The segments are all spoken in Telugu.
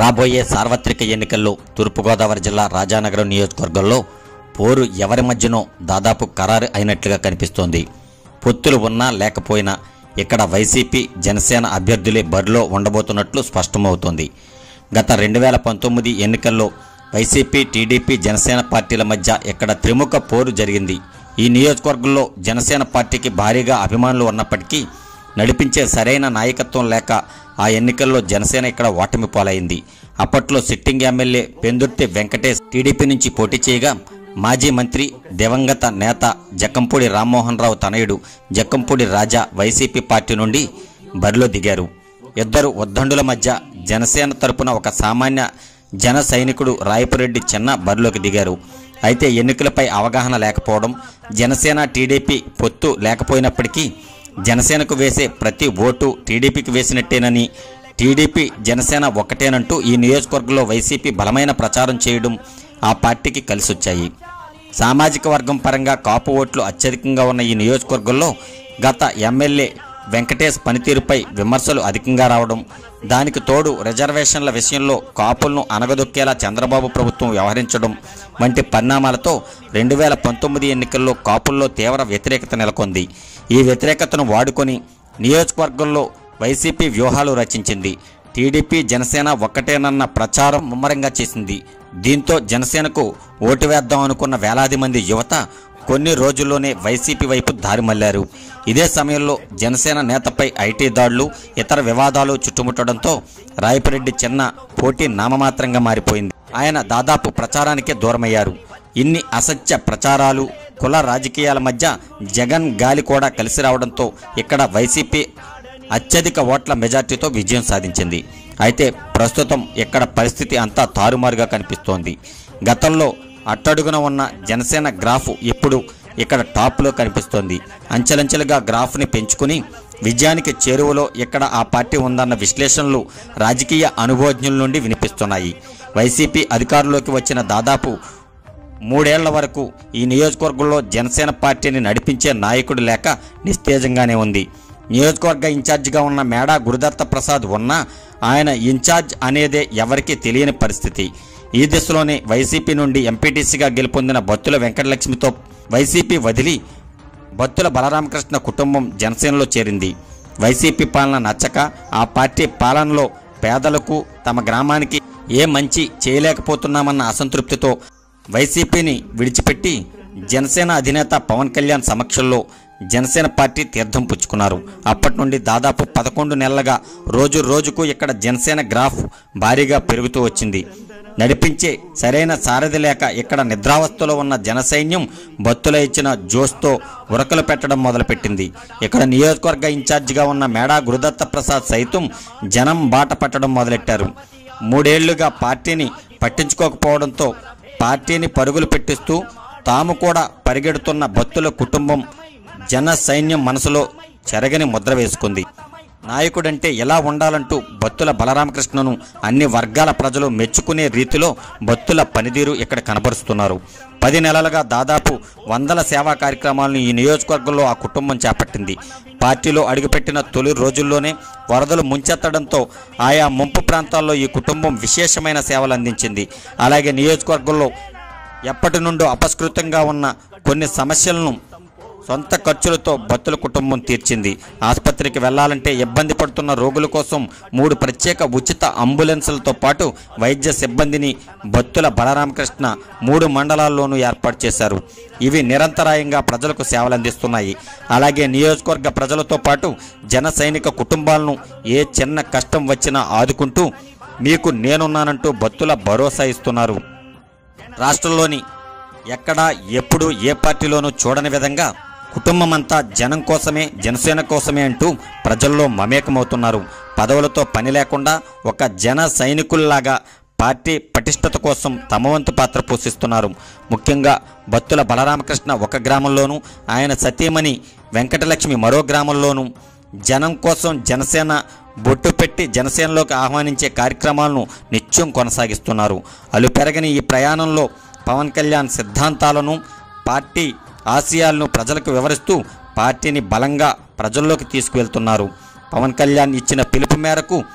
రాబోయే సార్వత్రిక ఎన్నికల్లో తూర్పుగోదావరి జిల్లా రాజానగరం నియోజకవర్గంలో పోరు ఎవరి మధ్యనో దాదాపు ఖరారు అయినట్లుగా కనిపిస్తోంది పొత్తులు ఉన్నా లేకపోయినా ఇక్కడ వైసీపీ జనసేన అభ్యర్థులే బరిలో ఉండబోతున్నట్లు స్పష్టమవుతోంది గత రెండు వేల పంతొమ్మిది ఎన్నికల్లో వైసీపీ టీడీపీ జనసేన పార్టీల మధ్య ఇక్కడ త్రిముఖ పోరు జరిగింది ఈ నియోజకవర్గంలో జనసేన పార్టీకి భారీగా అభిమానులు ఉన్నప్పటికీ నడిపించే సరైన నాయకత్వం లేక ఆ ఎన్నికల్లో జనసేన ఇక్కడ ఓటమి పాలైంది అప్పట్లో sitting MLA Pendurthi Venkatesh TDP నుంచి పోటీ చేయగా మాజీ మంత్రి దివంగత నేత జక్కంపూడి రామ్మోహన్ రావు తనయుడు జక్కంపూడి రాజా వైసీపీ పార్టీ నుండి బరిలో దిగారు ఇద్దరు ఉద్దండుల మధ్య జనసేన తరపున ఒక సామాన్య జన సైనికుడు రాయపురెడ్డి చిన్న బరిలోకి దిగారు అయితే ఎన్నికలపై అవగాహన లేకపోవడం జనసేన టీడీపీ పొత్తు లేకపోయినప్పటికీ జనసేనకు వేసే ప్రతి ఓటు టీడీపీకి వేసినట్టేనని టీడీపీ జనసేన ఒక్కటేనంటూ ఈ నియోజకవర్గంలో వైసీపీ బలమైన ప్రచారం చేయడం ఆ పార్టీకి కలిసొచ్చాయి సామాజిక వర్గం పరంగా కాపు ఓట్లు అత్యధికంగా ఉన్న ఈ నియోజకవర్గంలో గత ఎమ్మెల్యే వెంకటేష్ పనితీరుపై విమర్శలు అధికంగా రావడం దానికి తోడు రిజర్వేషన్ల విషయంలో కాపులను అనగదొక్కేలా చంద్రబాబు ప్రభుత్వం వ్యవహరించడం వంటి పరిణామాలతో రెండు వేల పంతొమ్మిది ఎన్నికల్లో కాపుల్లో తీవ్ర వ్యతిరేకత నెలకొంది ఈ వ్యతిరేకతను వాడుకొని నియోజకవర్గంలో వైసీపీ వ్యూహాలు రచించింది టీడీపీ జనసేన ఒక్కటేనన్న ప్రచారం ముమ్మరంగా చేసింది దీంతో జనసేనకు ఓటు వేద్దాం అనుకున్న వేలాది మంది యువత కొన్ని రోజుల్లోనే వైసీపీ వైపు దారి మళ్లారు ఇదే సమయంలో జనసేన నేతపై ఐటీ దాడులు ఇతర వివాదాలు చుట్టుముట్టడంతో రాయపిరెడ్డి చిన్న పోటీ నామమాత్రంగా మారిపోయింది ఆయన దాదాపు ప్రచారానికే దూరమయ్యారు ఇన్ని అసత్య ప్రచారాలు కుల రాజకీయాల మధ్య జగన్ గాలి కూడా కలిసి రావడంతో ఇక్కడ వైసీపీ అత్యధిక ఓట్ల మెజార్టీతో విజయం సాధించింది అయితే ప్రస్తుతం ఇక్కడ పరిస్థితి అంతా తారుమారుగా కనిపిస్తోంది గతంలో అట్టడుగున ఉన్న జనసేన గ్రాఫ్ ఇప్పుడు ఇక్కడ టాప్లో కనిపిస్తోంది అంచెలంచెలుగా గ్రాఫ్ని పెంచుకుని విజయానికి చేరువలో ఇక్కడ ఆ పార్టీ ఉందన్న విశ్లేషణలు రాజకీయ అనుభవజ్ఞుల నుండి వినిపిస్తున్నాయి వైసీపీ అధికారంలోకి వచ్చిన దాదాపు మూడేళ్ల వరకు ఈ నియోజకవర్గంలో జనసేన పార్టీని నడిపించే నాయకుడు లేక నిస్తేజంగానే ఉంది నియోజకవర్గ ఇన్ఛార్జిగా ఉన్న మేడా గురుదత్త ప్రసాద్ ఉన్నా ఆయన ఇన్ఛార్జ్ అనేదే ఎవరికీ తెలియని పరిస్థితి ఈ దిశలోనే వైసీపీ నుండి ఎంపీటీసీగా గెలుపొందిన బత్తుల వెంకటలక్ష్మితో వైసీపీ వదిలి బత్తుల బలరామకృష్ణ కుటుంబం జనసేనలో చేరింది వైసీపీ పాలన నచ్చక ఆ పార్టీ పాలనలో పేదలకు తమ గ్రామానికి ఏ మంచి చేయలేకపోతున్నామన్న అసంతృప్తితో వైసీపీని విడిచిపెట్టి జనసేన అధినేత పవన్ కళ్యాణ్ సమక్షంలో జనసేన పార్టీ తీర్థం పుచ్చుకున్నారు అప్పటి నుండి దాదాపు పదకొండు నెలలుగా రోజు రోజుకు ఇక్కడ జనసేన గ్రాఫ్ భారీగా పెరుగుతూ వచ్చింది నడిపించే సరైన సారథి లేక ఇక్కడ నిద్రావస్థలో ఉన్న జనసైన్యం బత్తుల ఇచ్చిన జోస్తో ఉరకలు పెట్టడం మొదలుపెట్టింది ఇక్కడ నియోజకవర్గ ఇన్ఛార్జిగా ఉన్న మేడా గురుదత్త ప్రసాద్ సైతం జనం బాట పట్టడం మొదలెట్టారు మూడేళ్లుగా పార్టీని పట్టించుకోకపోవడంతో పార్టీని పరుగులు పెట్టిస్తూ తాము కూడా పరిగెడుతున్న భక్తుల కుటుంబం జన సైన్యం మనసులో చెరగని ముద్ర వేసుకుంది నాయకుడంటే ఎలా ఉండాలంటూ బత్తుల బలరామకృష్ణను అన్ని వర్గాల ప్రజలు మెచ్చుకునే రీతిలో బత్తుల పనితీరు ఇక్కడ కనబరుస్తున్నారు పది నెలలుగా దాదాపు వందల సేవా కార్యక్రమాలను ఈ నియోజకవర్గంలో ఆ కుటుంబం చేపట్టింది పార్టీలో అడుగుపెట్టిన తొలి రోజుల్లోనే వరదలు ముంచెత్తడంతో ఆయా ముంపు ప్రాంతాల్లో ఈ కుటుంబం విశేషమైన సేవలు అందించింది అలాగే నియోజకవర్గంలో ఎప్పటి నుండో అపస్కృతంగా ఉన్న కొన్ని సమస్యలను సొంత ఖర్చులతో భక్తుల కుటుంబం తీర్చింది ఆసుపత్రికి వెళ్లాలంటే ఇబ్బంది పడుతున్న రోగుల కోసం మూడు ప్రత్యేక ఉచిత అంబులెన్సులతో పాటు వైద్య సిబ్బందిని భక్తుల బలరామకృష్ణ మూడు మండలాల్లోనూ ఏర్పాటు చేశారు ఇవి నిరంతరాయంగా ప్రజలకు సేవలు అందిస్తున్నాయి అలాగే నియోజకవర్గ ప్రజలతో పాటు జన సైనిక కుటుంబాలను ఏ చిన్న కష్టం వచ్చినా ఆదుకుంటూ మీకు నేనున్నానంటూ భక్తుల భరోసా ఇస్తున్నారు రాష్ట్రంలోని ఎక్కడా ఎప్పుడు ఏ పార్టీలోనూ చూడని విధంగా కుటుంబమంతా జనం కోసమే జనసేన కోసమే అంటూ ప్రజల్లో మమేకమవుతున్నారు పదవులతో పని లేకుండా ఒక జన సైనికుల్లాగా పార్టీ పటిష్టత కోసం తమ వంతు పాత్ర పోషిస్తున్నారు ముఖ్యంగా బత్తుల బలరామకృష్ణ ఒక గ్రామంలోనూ ఆయన సతీమణి వెంకటలక్ష్మి మరో గ్రామంలోనూ జనం కోసం జనసేన బొట్టు పెట్టి జనసేనలోకి ఆహ్వానించే కార్యక్రమాలను నిత్యం కొనసాగిస్తున్నారు అలు పెరగని ఈ ప్రయాణంలో పవన్ కళ్యాణ్ సిద్ధాంతాలను పార్టీ ఆశయాలను ప్రజలకు వివరిస్తూ పార్టీని బలంగా ప్రజల్లోకి తీసుకువెళ్తున్నారు పవన్ కళ్యాణ్ ఇచ్చిన పిలుపు మేరకు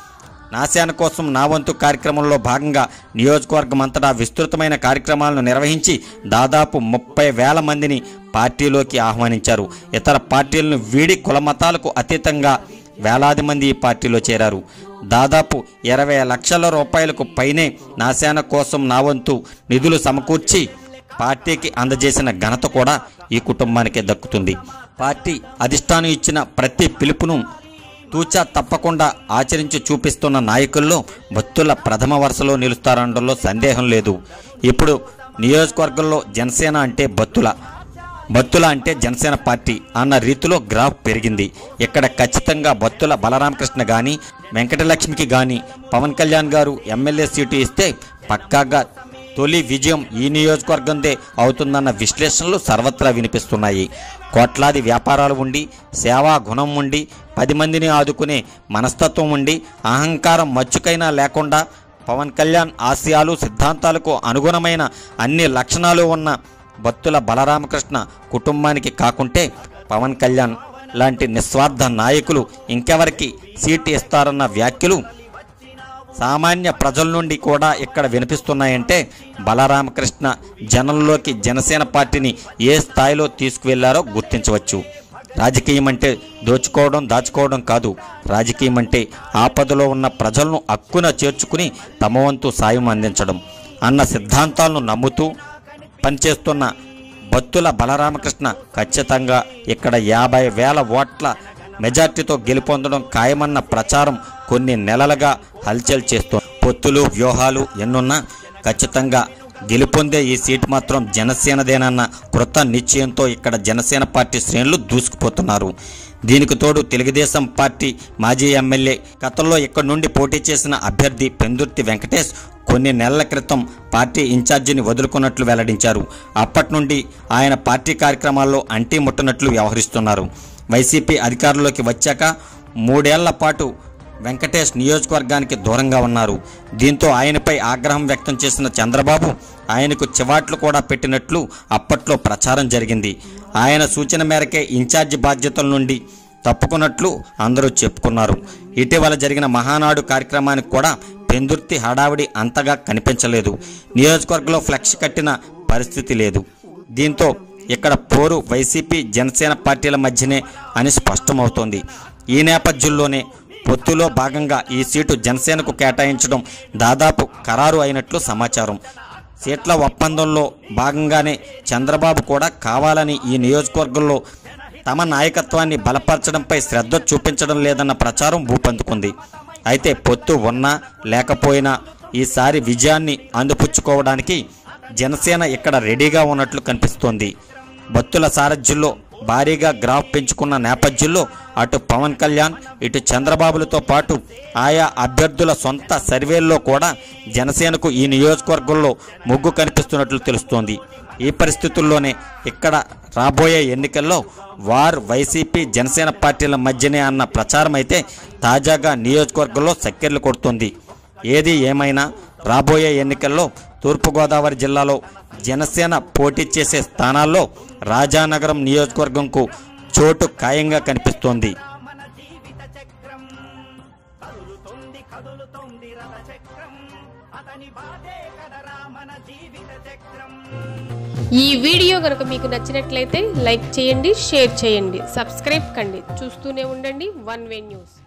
నాశాన కోసం నా వంతు కార్యక్రమంలో భాగంగా నియోజకవర్గం అంతటా విస్తృతమైన కార్యక్రమాలను నిర్వహించి దాదాపు ముప్పై వేల మందిని పార్టీలోకి ఆహ్వానించారు ఇతర పార్టీలను వీడి కులమతాలకు అతీతంగా వేలాది మంది ఈ పార్టీలో చేరారు దాదాపు ఇరవై లక్షల రూపాయలకు పైనే నాశాన కోసం నా వంతు నిధులు సమకూర్చి పార్టీకి అందజేసిన ఘనత కూడా ఈ కుటుంబానికే దక్కుతుంది పార్టీ అధిష్టానం ఇచ్చిన ప్రతి పిలుపును తూచా తప్పకుండా ఆచరించి చూపిస్తున్న నాయకుల్లో భక్తుల ప్రథమ వరుసలో నిలుస్తారనడంలో సందేహం లేదు ఇప్పుడు నియోజకవర్గంలో జనసేన అంటే భక్తుల భక్తుల అంటే జనసేన పార్టీ అన్న రీతిలో గ్రాఫ్ పెరిగింది ఇక్కడ ఖచ్చితంగా భక్తుల బలరామకృష్ణ గాని వెంకటలక్ష్మికి గాని పవన్ కళ్యాణ్ గారు ఎమ్మెల్యే సీటు ఇస్తే పక్కాగా తొలి విజయం ఈ నియోజకవర్గందే అవుతుందన్న విశ్లేషణలు సర్వత్రా వినిపిస్తున్నాయి కోట్లాది వ్యాపారాలు ఉండి సేవా గుణం ఉండి పది మందిని ఆదుకునే మనస్తత్వం ఉండి అహంకారం మచ్చుకైనా లేకుండా పవన్ కళ్యాణ్ ఆశయాలు సిద్ధాంతాలకు అనుగుణమైన అన్ని లక్షణాలు ఉన్న భక్తుల బలరామకృష్ణ కుటుంబానికి కాకుంటే పవన్ కళ్యాణ్ లాంటి నిస్వార్థ నాయకులు ఇంకెవరికి సీట్ ఇస్తారన్న వ్యాఖ్యలు సామాన్య ప్రజల నుండి కూడా ఇక్కడ వినిపిస్తున్నాయంటే బలరామకృష్ణ జనంలోకి జనసేన పార్టీని ఏ స్థాయిలో తీసుకువెళ్లారో గుర్తించవచ్చు రాజకీయం అంటే దోచుకోవడం దాచుకోవడం కాదు రాజకీయం అంటే ఆపదలో ఉన్న ప్రజలను అక్కున చేర్చుకుని తమ వంతు సాయం అందించడం అన్న సిద్ధాంతాలను నమ్ముతూ పనిచేస్తున్న భక్తుల బలరామకృష్ణ ఖచ్చితంగా ఇక్కడ యాభై వేల ఓట్ల మెజార్టీతో గెలుపొందడం ఖాయమన్న ప్రచారం కొన్ని నెలలుగా హల్చల్ చేస్తోంది పొత్తులు వ్యూహాలు ఎన్నున్నా ఖచ్చితంగా గెలుపొందే ఈ సీటు మాత్రం జనసేనదేనన్న కృత నిశ్చయంతో ఇక్కడ జనసేన పార్టీ శ్రేణులు దూసుకుపోతున్నారు దీనికి తోడు తెలుగుదేశం పార్టీ మాజీ ఎమ్మెల్యే గతంలో ఇక్కడి నుండి పోటీ చేసిన అభ్యర్థి పెందుర్తి వెంకటేష్ కొన్ని నెలల క్రితం పార్టీ ఇన్ఛార్జిని వదులుకున్నట్లు వెల్లడించారు అప్పటి నుండి ఆయన పార్టీ కార్యక్రమాల్లో అంటీ ముట్టనట్లు వ్యవహరిస్తున్నారు వైసీపీ అధికారంలోకి వచ్చాక మూడేళ్ల పాటు వెంకటేష్ నియోజకవర్గానికి దూరంగా ఉన్నారు దీంతో ఆయనపై ఆగ్రహం వ్యక్తం చేసిన చంద్రబాబు ఆయనకు చివాట్లు కూడా పెట్టినట్లు అప్పట్లో ప్రచారం జరిగింది ఆయన సూచన మేరకే ఇన్ఛార్జి బాధ్యతల నుండి తప్పుకున్నట్లు అందరూ చెప్పుకున్నారు ఇటీవల జరిగిన మహానాడు కార్యక్రమానికి కూడా పెందుర్తి హడావిడి అంతగా కనిపించలేదు నియోజకవర్గంలో ఫ్లెక్స్ కట్టిన పరిస్థితి లేదు దీంతో ఇక్కడ పోరు వైసీపీ జనసేన పార్టీల మధ్యనే అని స్పష్టమవుతోంది ఈ నేపథ్యంలోనే పొత్తులో భాగంగా ఈ సీటు జనసేనకు కేటాయించడం దాదాపు ఖరారు అయినట్లు సమాచారం సీట్ల ఒప్పందంలో భాగంగానే చంద్రబాబు కూడా కావాలని ఈ నియోజకవర్గంలో తమ నాయకత్వాన్ని బలపరచడంపై శ్రద్ధ చూపించడం లేదన్న ప్రచారం ఊపందుకుంది అయితే పొత్తు ఉన్నా లేకపోయినా ఈసారి విజయాన్ని అందిపుచ్చుకోవడానికి జనసేన ఇక్కడ రెడీగా ఉన్నట్లు కనిపిస్తోంది భక్తుల సారథ్యంలో భారీగా గ్రాఫ్ పెంచుకున్న నేపథ్యంలో అటు పవన్ కళ్యాణ్ ఇటు చంద్రబాబులతో పాటు ఆయా అభ్యర్థుల సొంత సర్వేల్లో కూడా జనసేనకు ఈ నియోజకవర్గంలో మొగ్గు కనిపిస్తున్నట్లు తెలుస్తోంది ఈ పరిస్థితుల్లోనే ఇక్కడ రాబోయే ఎన్నికల్లో వార్ వైసీపీ జనసేన పార్టీల మధ్యనే అన్న ప్రచారం అయితే తాజాగా నియోజకవర్గంలో చక్కెర్లు కొడుతోంది ఏది ఏమైనా రాబోయే ఎన్నికల్లో తూర్పుగోదావరి జిల్లాలో జనసేన పోటీ చేసే స్థానాల్లో రాజానగరం నియోజకవర్గంకు చోటు ఖాయంగా కనిపిస్తోంది మన జీవిత చక్రం కదులుతోంది కదులుతోంది రథ చక్రం అతని బాధే కదరా మన జీవిత చక్రం ఈ వీడియో కనుక మీకు నచ్చినట్లయితే లైక్ చేయండి షేర్ చేయండి సబ్స్క్రైబ్ కండి చూస్తూనే ఉండండి వన్ వే న్యూస్